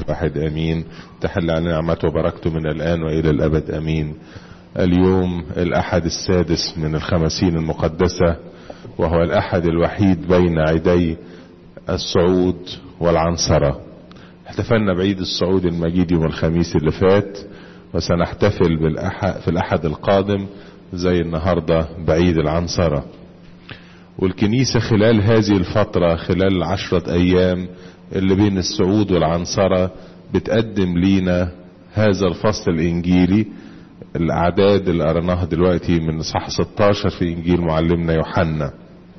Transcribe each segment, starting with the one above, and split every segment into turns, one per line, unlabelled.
واحد امين تحل علينا نعمته وبركته من الان والى الابد امين اليوم الاحد السادس من الخمسين المقدسة وهو الاحد الوحيد بين عيدي الصعود والعنصرة احتفلنا بعيد الصعود المجيد يوم الخميس اللي فات وسنحتفل بالأحد في الأحد القادم زي النهاردة بعيد العنصرة والكنيسة خلال هذه الفترة خلال العشرة أيام اللي بين الصعود والعنصرة بتقدم لينا هذا الفصل الإنجيلي الأعداد اللي قرناها دلوقتي من صح 16 في إنجيل معلمنا يوحنا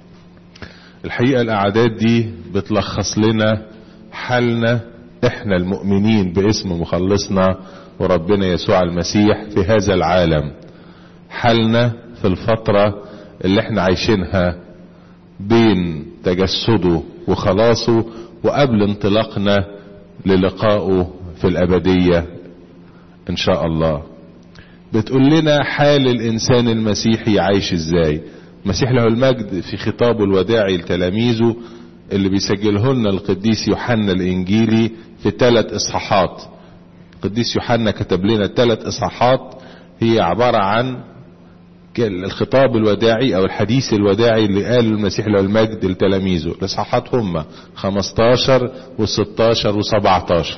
الحقيقة الأعداد دي بتلخص لنا حالنا احنا المؤمنين باسم مخلصنا وربنا يسوع المسيح في هذا العالم حالنا في الفترة اللي احنا عايشينها بين تجسده وخلاصه وقبل انطلاقنا للقائه في الأبدية إن شاء الله بتقول لنا حال الإنسان المسيحي عايش إزاي المسيح له المجد في خطابه الوداعي لتلاميذه اللي بيسجله لنا القديس يوحنا الإنجيلي في ثلاث إصحاحات القديس يوحنا كتب لنا ثلاث إصحاحات هي عبارة عن الخطاب الوداعي او الحديث الوداعي اللي قاله المسيح له المجد لتلاميذه الاصحاحات هم 15 و16 و17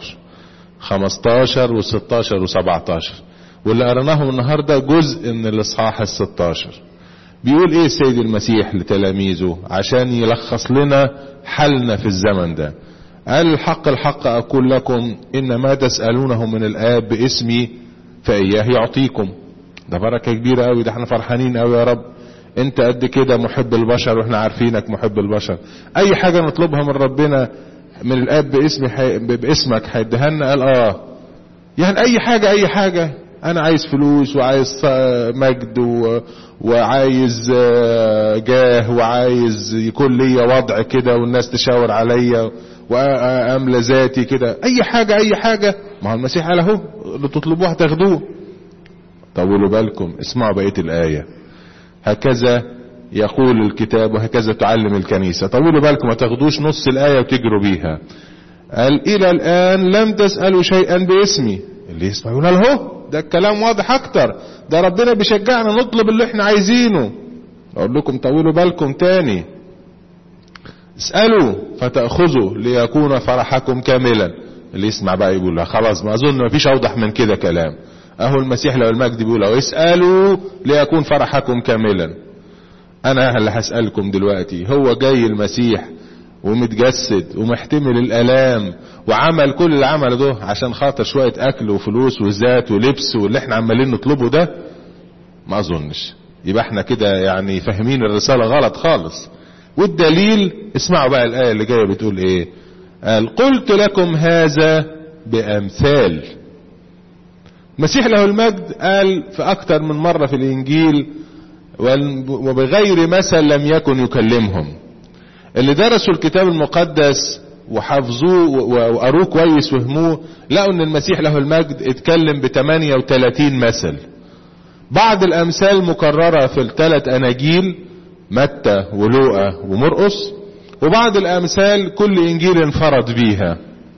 15 و16 و17 واللي قرناهم النهارده جزء من الاصحاح ال16 بيقول ايه السيد المسيح لتلاميذه عشان يلخص لنا حالنا في الزمن ده قال الحق الحق اقول لكم ان ما تسالونه من الاب باسمي فاياه يعطيكم ده بركة كبيرة قوي ده احنا فرحانين قوي يا رب انت قد كده محب البشر واحنا عارفينك محب البشر اي حاجة نطلبها من ربنا من الاب باسمي حي... باسمك هيديها لنا قال اه يعني اي حاجة اي حاجة انا عايز فلوس وعايز مجد و... وعايز جاه وعايز يكون ليا وضع كده والناس تشاور عليا واملى ذاتي كده اي حاجة اي حاجة ما هو المسيح قال اهو اللي تطلبوه هتاخدوه طولوا بالكم اسمعوا بقية الآية هكذا يقول الكتاب وهكذا تعلم الكنيسة طولوا بالكم ما تاخدوش نص الآية وتجروا بيها قال إلى الآن لم تسألوا شيئا باسمي اللي يسمع يقول اهو ده الكلام واضح أكتر ده ربنا بيشجعنا نطلب اللي احنا عايزينه أقول لكم طولوا بالكم تاني اسألوا فتأخذوا ليكون فرحكم كاملا اللي يسمع بقى يقول خلاص ما أظن ما فيش أوضح من كده كلام اهو المسيح لو المجد بيقول اهو اسألوا ليكون فرحكم كاملا انا اللي هسألكم دلوقتي هو جاي المسيح ومتجسد ومحتمل الالام وعمل كل اللي عمله ده عشان خاطر شوية اكل وفلوس وذات ولبس واللي احنا عمالين نطلبه ده ما اظنش يبقى احنا كده يعني فاهمين الرسالة غلط خالص والدليل اسمعوا بقى الايه اللي جايه بتقول ايه قال قلت لكم هذا بامثال المسيح له المجد قال في أكثر من مرة في الإنجيل وبغير مثل لم يكن يكلمهم اللي درسوا الكتاب المقدس وحفظوه وقروه كويس وهموه لقوا ان المسيح له المجد اتكلم ب 38 مثل بعض الامثال مكررة في الثلاث اناجيل متى ولوقا ومرقس وبعض الامثال كل انجيل انفرد بيها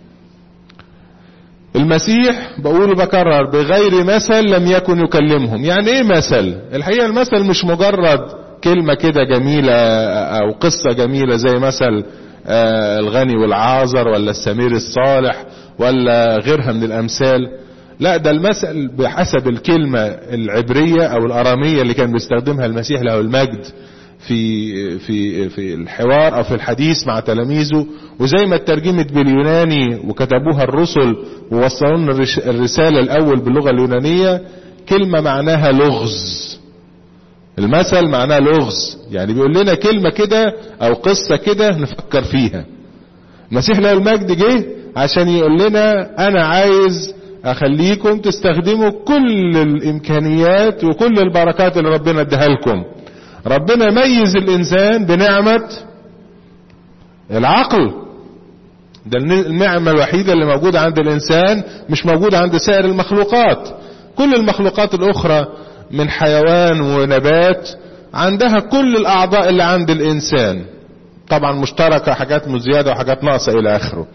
المسيح بقول بكرر بغير مثل لم يكن يكلمهم يعني ايه مثل الحقيقة المثل مش مجرد كلمة كده جميلة او قصة جميلة زي مثل الغني والعازر ولا السمير الصالح ولا غيرها من الامثال لا ده المثل بحسب الكلمة العبرية او الارامية اللي كان بيستخدمها المسيح له المجد في في في الحوار او في الحديث مع تلاميذه وزي ما اترجمت باليوناني وكتبوها الرسل ووصلوا لنا الرساله الاول باللغه اليونانيه كلمه معناها لغز المثل معناه لغز يعني بيقول لنا كلمه كده او قصه كده نفكر فيها المسيح له المجد جه عشان يقول لنا انا عايز اخليكم تستخدموا كل الامكانيات وكل البركات اللي ربنا اداها لكم ربنا ميز الانسان بنعمة العقل ده النعمة الوحيدة اللي موجودة عند الانسان مش موجودة عند سائر المخلوقات كل المخلوقات الاخرى من حيوان ونبات عندها كل الاعضاء اللي عند الانسان طبعا مشتركة حاجات مزيادة وحاجات ناقصة الى اخره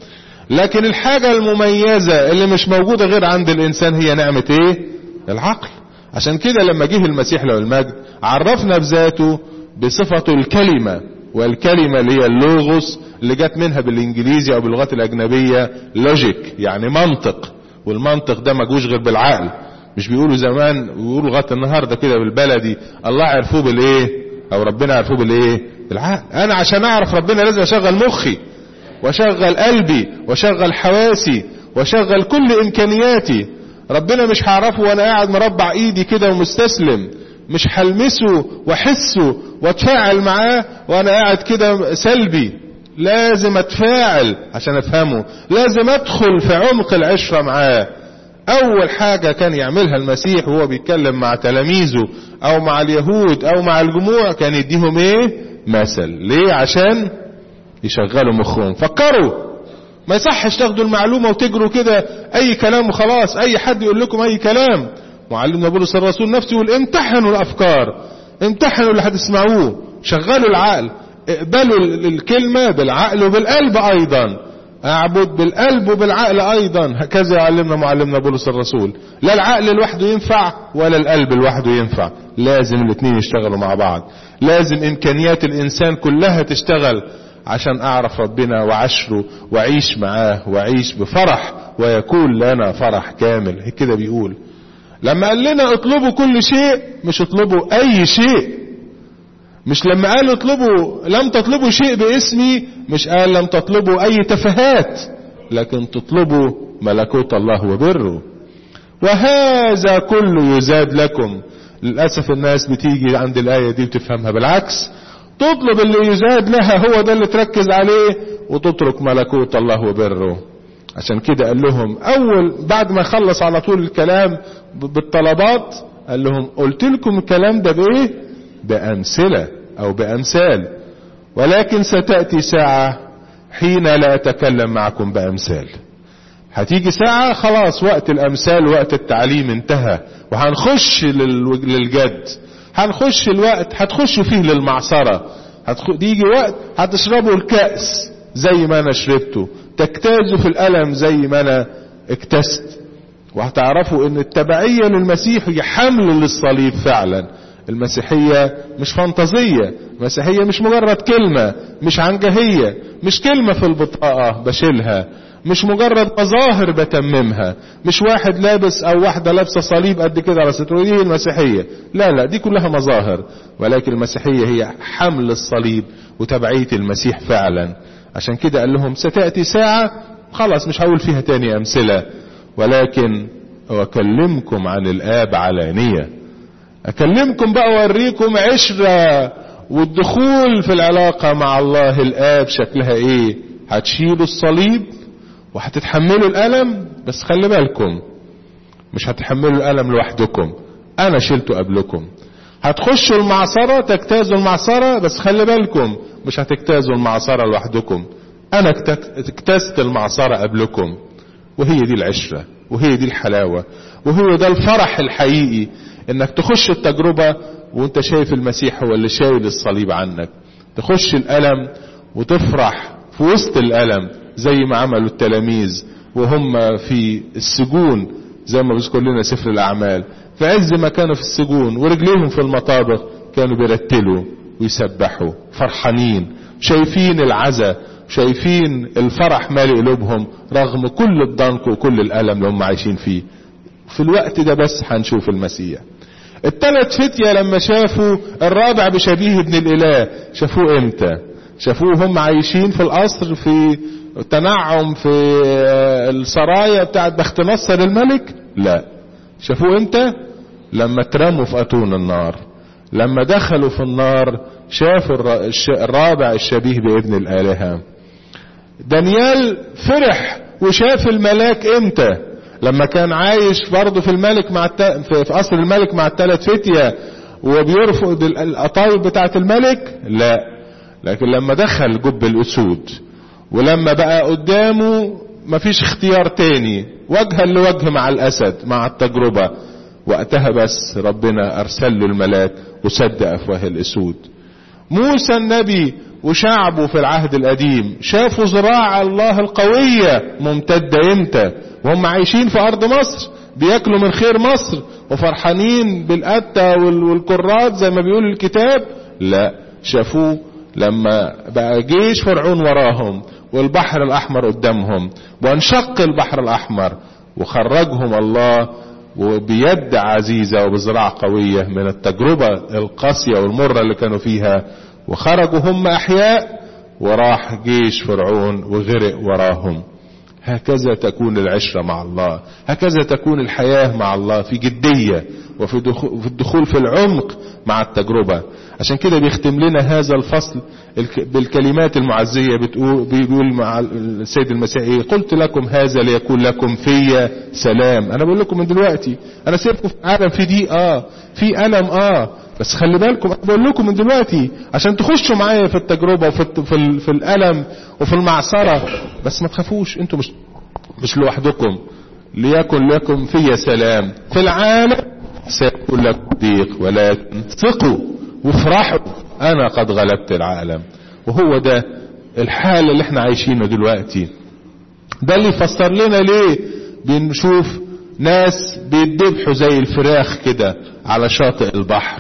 لكن الحاجة المميزة اللي مش موجودة غير عند الانسان هي نعمة ايه العقل عشان كده لما جه المسيح له المجد عرفنا بذاته بصفته الكلمة والكلمة اللي هي اللوغوس اللي جت منها بالانجليزي او باللغات الاجنبية لوجيك يعني منطق والمنطق ده ما جوش غير بالعقل مش بيقولوا زمان ويقولوا لغايه النهارده كده بالبلدي الله عرفوه بالايه او ربنا عرفوه بالايه بالعقل انا عشان اعرف ربنا لازم اشغل مخي واشغل قلبي واشغل حواسي واشغل كل امكانياتي ربنا مش هعرفه وانا قاعد مربع ايدي كده ومستسلم مش هلمسه واحسه واتفاعل معاه وانا قاعد كده سلبي لازم اتفاعل عشان افهمه لازم ادخل في عمق العشرة معاه اول حاجة كان يعملها المسيح وهو بيتكلم مع تلاميذه او مع اليهود او مع الجموع كان يديهم ايه مثل ليه عشان يشغلوا مخهم فكروا ما يصحش تاخدوا المعلومة وتجروا كده اي كلام وخلاص اي حد يقول لكم اي كلام معلمنا بولس الرسول نفسه يقول امتحنوا الافكار امتحنوا اللي هتسمعوه شغلوا العقل اقبلوا الكلمة بالعقل وبالقلب ايضا اعبد بالقلب وبالعقل ايضا هكذا يعلمنا معلمنا بولس الرسول لا العقل لوحده ينفع ولا القلب لوحده ينفع لازم الاثنين يشتغلوا مع بعض لازم امكانيات الانسان كلها تشتغل عشان اعرف ربنا وعشره واعيش معاه واعيش بفرح ويكون لنا فرح كامل هيك كده بيقول لما قال لنا اطلبوا كل شيء مش اطلبوا اي شيء مش لما قال اطلبوا لم تطلبوا شيء باسمي مش قال لم تطلبوا اي تفاهات لكن تطلبوا ملكوت الله وبره وهذا كله يزاد لكم للأسف الناس بتيجي عند الآية دي بتفهمها بالعكس تطلب اللي يزاد لها هو ده اللي تركز عليه وتترك ملكوت الله وبره عشان كده قال لهم اول بعد ما خلص على طول الكلام بالطلبات قال لهم قلت لكم الكلام ده بايه بامثله او بامثال ولكن ستاتي ساعه حين لا اتكلم معكم بامثال هتيجي ساعة خلاص وقت الامثال وقت التعليم انتهى وهنخش للجد هنخش الوقت هتخشوا فيه للمعصرة هتيجي وقت هتشربوا الكأس زي ما انا شربته تجتازوا في الألم زي ما أنا اكتست وهتعرفوا ان التبعية للمسيح هي حمل للصليب فعلا المسيحية مش فانتازية المسيحية مش مجرد كلمة مش عنجهية مش كلمة في البطاقة بشيلها مش مجرد مظاهر بتممها مش واحد لابس او واحدة لابسة صليب قد كده على ستره دي المسيحية لا لا دي كلها مظاهر ولكن المسيحية هي حمل الصليب وتبعية المسيح فعلا عشان كده قال لهم ستأتي ساعة خلاص مش هقول فيها تاني أمثلة ولكن أكلمكم عن الآب علانية أكلمكم بقى أوريكم عشرة والدخول في العلاقة مع الله الآب شكلها إيه هتشيلوا الصليب وهتتحملوا الألم بس خلي بالكم مش هتحملوا الألم لوحدكم أنا شلته قبلكم هتخشوا المعصرة تجتازوا المعصرة بس خلي بالكم مش هتجتازوا المعصرة لوحدكم انا اجتزت المعصرة قبلكم وهي دي العشرة وهي دي الحلاوة وهو ده الفرح الحقيقي انك تخش التجربة وانت شايف المسيح هو اللي شايل الصليب عنك تخش الالم وتفرح في وسط الالم زي ما عملوا التلاميذ وهم في السجون زي ما بيذكر لنا سفر الاعمال في عز ما كانوا في السجون ورجليهم في المطابق كانوا بيرتلوا ويسبحوا فرحانين شايفين العزا شايفين الفرح مالي قلوبهم رغم كل الضنك وكل الألم اللي هم عايشين فيه في الوقت ده بس هنشوف المسيح الثلاث فتية لما شافوا الرابع بشبيه ابن الإله شافوه امتى شافوه هم عايشين في القصر في تنعم في السرايا بتاعت بخت نصر الملك لا شافوه امتى لما اترموا في اتون النار لما دخلوا في النار شافوا الرابع الشبيه بابن الالهه دانيال فرح وشاف الملاك امتى لما كان عايش برضه في الملك مع الت... في قصر الملك مع الثلاث فتية وبيرفض القطايب بتاعة الملك لا لكن لما دخل جب الاسود ولما بقى قدامه مفيش اختيار تاني وجها لوجه مع الاسد مع التجربة وقتها بس ربنا ارسل له الملاك وسد افواه الاسود موسى النبي وشعبه في العهد القديم شافوا زراعة الله القوية ممتدة امتى وهم عايشين في ارض مصر بياكلوا من خير مصر وفرحانين بالقتة والكرات زي ما بيقول الكتاب لا شافوه لما بقى جيش فرعون وراهم والبحر الاحمر قدامهم وانشق البحر الاحمر وخرجهم الله وبيد عزيزة وبزراعة قوية من التجربة القاسية والمرة اللي كانوا فيها وخرجوا هم احياء وراح جيش فرعون وغرق وراهم هكذا تكون العشرة مع الله هكذا تكون الحياة مع الله في جدية وفي الدخول في العمق مع التجربة عشان كده بيختم لنا هذا الفصل بالكلمات المعزية بتقول بيقول مع السيد المسيح ايه قلت لكم هذا ليكون لكم في سلام انا بقول لكم من دلوقتي انا سيبكم في عالم في دي اه في ألم اه بس خلي بالكم انا بقول لكم من دلوقتي عشان تخشوا معايا في التجربة وفي في, في الألم وفي المعصرة بس ما تخافوش انتوا مش مش لوحدكم ليكن لكم في سلام في العالم سيكون لكم ضيق ولكن ثقوا وافرحوا انا قد غلبت العالم وهو ده الحال اللي احنا عايشينه دلوقتي ده اللي يفسر لنا ليه بنشوف ناس بيتذبحوا زي الفراخ كده على شاطئ البحر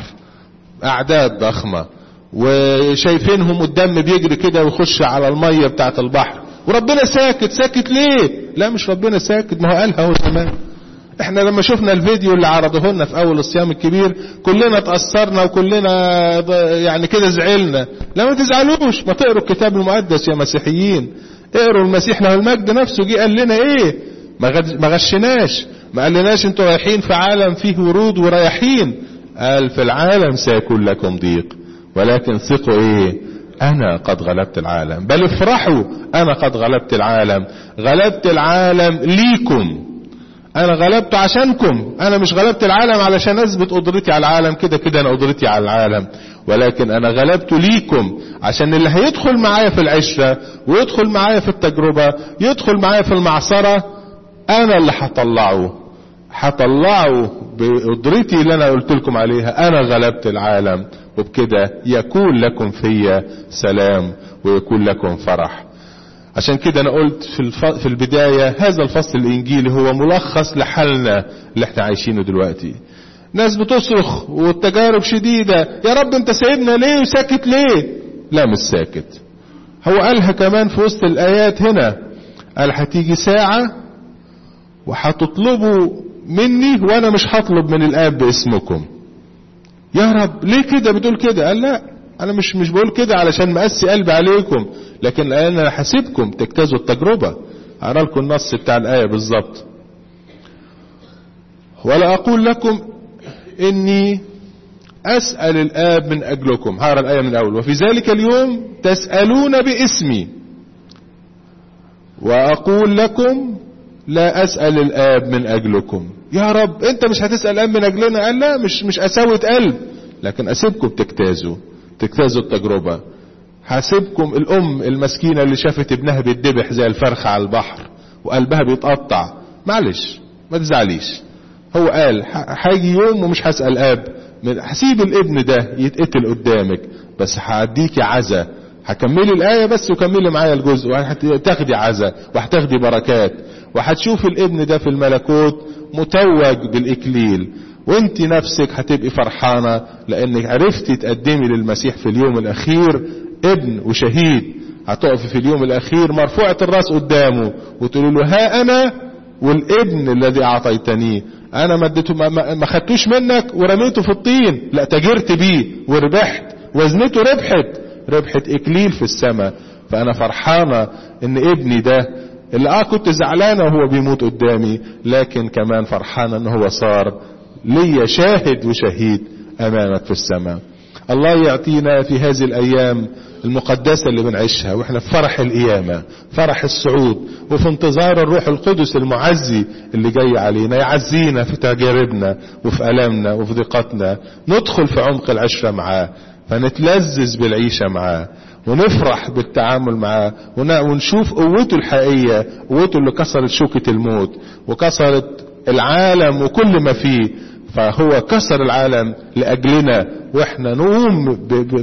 اعداد ضخمة وشايفينهم الدم بيجري كده ويخش على المية بتاعت البحر وربنا ساكت ساكت ليه لا مش ربنا ساكت ما هو قالها هو زمان احنا لما شفنا الفيديو اللي عرضه لنا في اول الصيام الكبير كلنا اتأثرنا وكلنا يعني كده زعلنا لا ما تزعلوش ما تقروا الكتاب المقدس يا مسيحيين اقروا المسيح له المجد نفسه جه قال لنا ايه ما غشناش ما قالناش انتوا رايحين في عالم فيه ورود ورايحين قال في العالم سيكون لكم ضيق ولكن ثقوا ايه انا قد غلبت العالم بل افرحوا انا قد غلبت العالم غلبت العالم ليكم انا غلبت عشانكم انا مش غلبت العالم علشان اثبت قدرتي على العالم كده كده انا قدرتي على العالم ولكن انا غلبت ليكم عشان اللي هيدخل معايا في العشرة ويدخل معايا في التجربة يدخل معايا في المعصرة انا اللي هطلعه هطلعه بقدرتي اللي انا قلت لكم عليها انا غلبت العالم وبكده يكون لكم فيا سلام ويكون لكم فرح عشان كده انا قلت في, الف... في البداية هذا الفصل الانجيلي هو ملخص لحالنا اللي احنا عايشينه دلوقتي ناس بتصرخ والتجارب شديدة يا رب انت سايبنا ليه وساكت ليه لا مش ساكت هو قالها كمان في وسط الايات هنا قال هتيجي ساعة وهتطلبوا مني وانا مش هطلب من الاب باسمكم يا رب ليه كده بتقول كده قال لا انا مش مش بقول كده علشان مقسي قلبي عليكم لكن انا حاسبكم تجتازوا التجربة اقرا لكم النص بتاع الايه بالظبط ولا اقول لكم اني اسال الاب من اجلكم هقرا الايه من الاول وفي ذلك اليوم تسالون باسمي واقول لكم لا اسال الاب من اجلكم يا رب انت مش هتسال الاب من اجلنا قال لا مش مش قساوه قلب لكن اسيبكم تجتازوا تجتازوا التجربه حاسبكم الام المسكينه اللي شافت ابنها بيتذبح زي الفرخه على البحر وقلبها بيتقطع معلش ما تزعليش هو قال هيجي يوم ومش هسال اب هسيب الابن ده يتقتل قدامك بس هاديكي عزا هكملي الآية بس وكملي معايا الجزء وهتاخدي عزا وهتاخدي بركات وهتشوفي الابن ده في الملكوت متوج بالإكليل وانت نفسك هتبقي فرحانة لانك عرفتي تقدمي للمسيح في اليوم الاخير ابن وشهيد هتقفي في اليوم الاخير مرفوعة الراس قدامه وتقولي له ها انا والابن الذي اعطيتنيه انا ما اديته ما خدتوش منك ورميته في الطين لا تاجرت بيه وربحت وزنته ربحت ربحت اكليل في السماء فانا فرحانة ان ابني ده اللي اه كنت زعلانة وهو بيموت قدامي لكن كمان فرحانة ان هو صار ليا شاهد وشهيد امامك في السماء الله يعطينا في هذه الايام المقدسة اللي بنعيشها واحنا في فرح القيامة فرح الصعود وفي انتظار الروح القدس المعزي اللي جاي علينا يعزينا في تجاربنا وفي ألمنا وفي ضيقتنا ندخل في عمق العشرة معاه فنتلذذ بالعيشة معاه ونفرح بالتعامل معاه ونشوف قوته الحقيقية قوته اللي كسرت شوكة الموت وكسرت العالم وكل ما فيه فهو كسر العالم لأجلنا واحنا نقوم